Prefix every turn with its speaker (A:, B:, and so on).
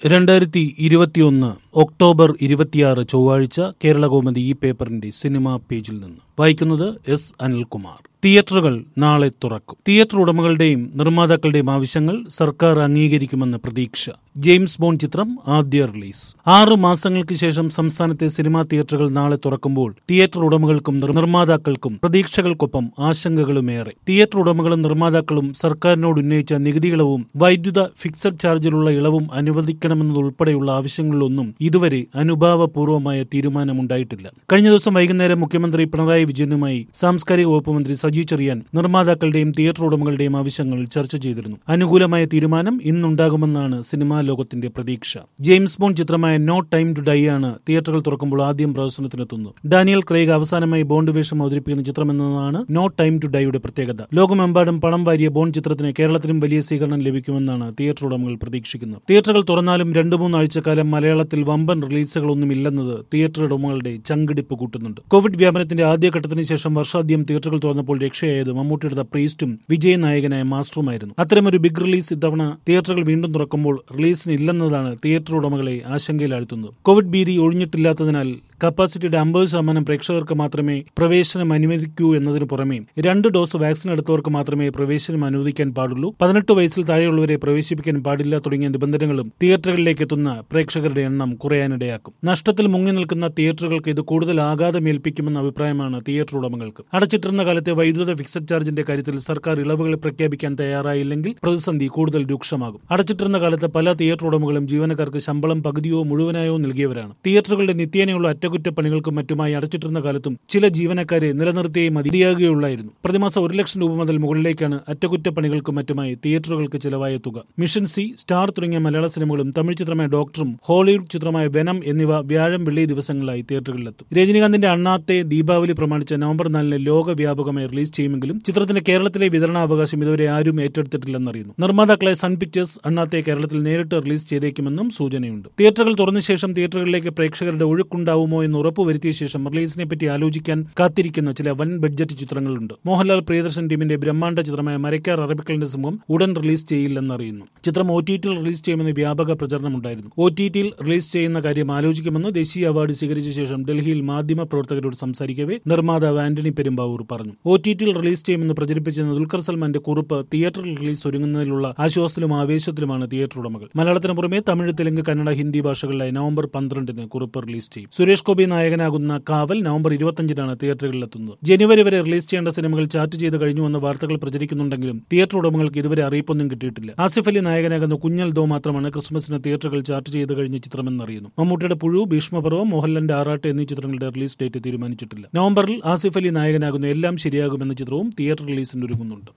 A: രണ്ടായിരത്തി ഇരുപത്തിയൊന്ന് ഒക്ടോബർ ഇരുപത്തിയാറ് ചൊവ്വാഴ്ച കേരള കോമതി ഈ പേപ്പറിന്റെ സിനിമാ പേജിൽ നിന്ന് വായിക്കുന്നത് എസ് അനിൽകുമാർ തിയേറ്ററുകൾ നാളെ തുറക്കും തിയേറ്റർ ഉടമകളുടെയും നിർമ്മാതാക്കളുടെയും ആവശ്യങ്ങൾ സർക്കാർ അംഗീകരിക്കുമെന്ന് പ്രതീക്ഷ ജെയിംസ് ബോണ്ട് ചിത്രം ആദ്യ റിലീസ് ആറ് മാസങ്ങൾക്ക് ശേഷം സംസ്ഥാനത്തെ സിനിമാ തിയേറ്ററുകൾ നാളെ തുറക്കുമ്പോൾ തിയേറ്റർ ഉടമകൾക്കും നിർമ്മാതാക്കൾക്കും പ്രതീക്ഷകൾക്കൊപ്പം ആശങ്കകളുമേറെ തിയേറ്റർ ഉടമകളും നിർമ്മാതാക്കളും സർക്കാരിനോട് ഉന്നയിച്ച നികുതികളവും വൈദ്യുത ഫിക്സഡ് ചാർജിലുള്ള ഇളവും അനുവദിക്കണമെന്നതുൾപ്പെടെയുള്ള ആവശ്യങ്ങളിലൊന്നും ഇതുവരെ അനുഭാവപൂർവമായ തീരുമാനമുണ്ടായിട്ടില്ല കഴിഞ്ഞ ദിവസം വൈകുന്നേരം മുഖ്യമന്ത്രി പിണറായി വിജയനുമായി സാംസ്കാരിക വകുപ്പ് മന്ത്രി സജി ചെറിയാൻ നിർമ്മാതാക്കളുടെയും തിയേറ്റർ ഉടമകളുടെയും ആവശ്യങ്ങൾ ചർച്ച ചെയ്തിരുന്നു അനുകൂലമായ തീരുമാനം ഇന്നുണ്ടാകുമെന്നാണ് സിനിമാ ലോകത്തിന്റെ പ്രതീക്ഷ ജെയിംസ് ബോണ്ട് ചിത്രമായ നോ ടൈം ടു ഡൈ ആണ് തിയേറ്ററുകൾ തുറക്കുമ്പോൾ ആദ്യം പ്രദർശനത്തിനെത്തുന്നത് ഡാനിയൽ ക്രൈഗ് അവസാനമായി ബോണ്ട് വേഷം അവതരിപ്പിക്കുന്ന ചിത്രമെന്നതാണ് നോ ടൈം ടു ഡൈയുടെ പ്രത്യേകത ലോകമെമ്പാടും പണം വാരിയ ബോണ്ട് ചിത്രത്തിന് കേരളത്തിലും വലിയ സ്വീകരണം ലഭിക്കുമെന്നാണ് തിയേറ്റർ ഉടമകൾ പ്രതീക്ഷിക്കുന്നത് തിയേറ്ററുകൾ തുറന്നാലും രണ്ടു മൂന്നാഴ്ചക്കാലം മലയാളത്തിൽ വമ്പൻ റിലീസുകളൊന്നും ഇല്ലെന്നത് തിയേറ്റർ ഉടമകളുടെ ചങ്കിടിപ്പ് കൂട്ടുന്നുണ്ട് കോവിഡ് വ്യാപനത്തിന്റെ ആദ്യഘട്ടത്തിന് ശേഷം വർഷാദ്യം തിയേറ്ററുകൾ തുറന്നപ്പോൾ രക്ഷയായത് മമ്മൂട്ടിയുടെ ദ പ്രീസ്റ്റും വിജയ നായകനായ മാസ്റ്ററുമായിരുന്നു അത്തരമൊരു ബിഗ് റിലീസ് ഇത്തവണ തിയേറ്ററുകൾ വീണ്ടും തുറക്കുമ്പോൾ റിലീസിന് ഇല്ലെന്നതാണ് തിയേറ്റർ ഉടമകളെ ആശങ്കയിലാഴ്ത്തുന്നത് കോവിഡ് ഭീതി ഒഴിഞ്ഞിട്ടില്ലാത്തതിനാൽ കപ്പാസിറ്റിയുടെ അമ്പത് ശതമാനം പ്രേക്ഷകർക്ക് മാത്രമേ പ്രവേശനം അനുവദിക്കൂ എന്നതിന് പുറമെ രണ്ട് ഡോസ് വാക്സിൻ എടുത്തവർക്ക് മാത്രമേ പ്രവേശനം അനുവദിക്കാൻ പാടുള്ളൂ പതിനെട്ട് വയസ്സിൽ താഴെയുള്ളവരെ പ്രവേശിപ്പിക്കാൻ പാടില്ല തുടങ്ങിയ നിബന്ധനകളും തിയേറ്ററുകളിലേക്ക് എത്തുന്ന പ്രേക്ഷകരുടെ എണ്ണം കുറയാനിടയാക്കും നഷ്ടത്തിൽ മുങ്ങി നിൽക്കുന്ന തിയേറ്ററുകൾക്ക് ഇത് കൂടുതൽ ആഘാതമേൽപ്പിക്കുമെന്ന അഭിപ്രായമാണ് തിയേറ്റർ ഉടമകൾക്ക് അടച്ചിട്ടിരുന്ന കാലത്തെ വൈദ്യുത ഫിക്സഡ് ചാർജിന്റെ കാര്യത്തിൽ സർക്കാർ ഇളവുകൾ പ്രഖ്യാപിക്കാൻ തയ്യാറായില്ലെങ്കിൽ പ്രതിസന്ധി കൂടുതൽ രൂക്ഷമാകും അടച്ചിട്ടിരുന്ന കാലത്ത് പല തിയേറ്റർ ഉടമകളും ജീവനക്കാർക്ക് ശമ്പളം പകുതിയോ മുഴുവനായോ നൽകിയവരാണ് തിയേറ്ററുകളുടെ നിത്യേനയുള്ള അറ്റകുറ്റപ്പണികൾക്കും മറ്റുമായി അടച്ചിട്ടിരുന്ന കാലത്തും ചില ജീവനക്കാരെ നിലനിർത്തിയേ മതിയാകുകയുള്ളായിരുന്നു പ്രതിമാസം ഒരു ലക്ഷം രൂപ മുതൽ മുകളിലേക്കാണ് അറ്റകുറ്റപ്പണികൾക്കും മറ്റുമായി തിയേറ്ററുകൾക്ക് ചിലവായ തുക മിഷൻ സി സ്റ്റാർ തുടങ്ങിയ മലയാള സിനിമകളും തമിഴ് ചിത്രമായ ഡോക്ടറും ഹോളിവുഡ് ചിത്രമായ വെനം എന്നിവ വ്യാഴം വെള്ളി ദിവസങ്ങളായി തിയേറ്ററുകളിലെത്തും രജനീകാന്തിന്റെ അണ്ണാത്തെ ദീപാവലി പ്രമാണിച്ച നവംബർ നാലിന് ലോകവ്യാപകമായി റിലീസ് ചെയ്യുമെങ്കിലും ചിത്രത്തിന്റെ കേരളത്തിലെ വിതരണാവകാശം ഇതുവരെ ആരും ഏറ്റെടുത്തിട്ടില്ലെന്നറിയുന്നു നിർമ്മാതാക്കളെ സൺ പിക്ചേഴ്സ് അണ്ണാത്തെ കേരളത്തിൽ നേരിട്ട് റിലീസ് ചെയ്തേക്കുമെന്നും സൂചനയുണ്ട് തിയേറ്ററുകൾ തുറന്ന ശേഷം തിയേറ്ററുകളിലേക്ക് പ്രേക്ഷകരുടെ ഒഴുക്കുണ്ടാവുമോ എന്ന് ഉറപ്പുവരുത്തിയ ശേഷം റിലീസിനെ പറ്റി ആലോചിക്കാൻ കാത്തിരിക്കുന്ന ചില വൻ ബഡ്ജറ്റ് ചിത്രങ്ങളുണ്ട് മോഹൻലാൽ പ്രിയദർശൻ ടീമിന്റെ ബ്രഹ്മാണ്ഡ ചിത്രമായ മരക്കാർ അറബിക്കളിന്റെ സിംഹം ഉടൻ റിലീസ് ചെയ്യില്ലെന്നറിയുന്നു ചിത്രം ഒ ടി ടിയിൽ റിലീസ് ചെയ്യുമെന്ന് വ്യാപക പ്രചരണമുണ്ടായിരുന്നു ഒ ടി ടിയിൽ റിലീസ് ചെയ്യുന്ന കാര്യം ആലോചിക്കുമെന്ന് ദേശീയ അവാർഡ് സ്വീകരിച്ച ശേഷം ഡൽഹിയിൽ മാധ്യമ പ്രവർത്തകരോട് സംസാരിക്കവേ നിർമ്മാതാവ് ആന്റണി പെരുമ്പാവൂർ പറഞ്ഞു ഒ ടി ടിയിൽ റിലീസ് ചെയ്യുമെന്ന് പ്രചരിപ്പിച്ചിരുന്ന ദുൽഖർ സൽമാന്റെ കുറിപ്പ് തിയേറ്ററിൽ റിലീസ് ഒരുങ്ങുന്നതിലുള്ള ആശ്വാസത്തിലും ആവേശത്തിലുമാണ് തിയേറ്റർ ഉടമകൾ മലയാളത്തിന് പുറമെ തമിഴ് തെലുങ്ക് കന്നഡ ഹിന്ദി ഭാഷകളിലായി നവംബർ പന്ത്രണ്ടിന് കുറിപ്പ് റിലീസ് ചെയ്യും സുരേഷ് ഗോപി നായകനാകുന്ന കാവൽ നവംബർ ഇരുപത്തിയഞ്ചിനാണ് തിയേറ്ററുകളിലെത്തുന്നത് ജനുവരി വരെ റിലീസ് ചെയ്യേണ്ട സിനിമകൾ ചാറ്റ് ചെയ്ത് കഴിഞ്ഞുവെന്ന വാർത്തകൾ പ്രചരിക്കുന്നുണ്ടെങ്കിലും തിയേറ്റർ ഉടമകൾക്ക് ഇതുവരെ അറിയിപ്പൊന്നും കിട്ടിയിട്ടില്ല ആസിഫ് അലി നായകനാകുന്ന കുഞ്ഞൽ ദോ മാത്രമാണ് ക്രിസ്മസിന് തിയേറ്ററുകൾ ചാർട്ട് ചെയ്ത് കഴിഞ്ഞ ചിത്രമെന്നറിയുന്നു മമ്മൂട്ടിയുടെ പുഴു ഭീഷ്മപർവം മോഹൻലാലിന്റെ ആറാട്ട് എന്നീ ചിത്രങ്ങളുടെ റിലീസ് ഡേറ്റ് തീരുമാനിച്ചിട്ടില്ല നവംബറിൽ ആസിഫ് അലി നായകനാകുന്ന എല്ലാം ശരിയാകുമെന്ന ചിത്രവും തിയേറ്റർ റിലീസിന് ഒരുങ്ങുന്നുണ്ട്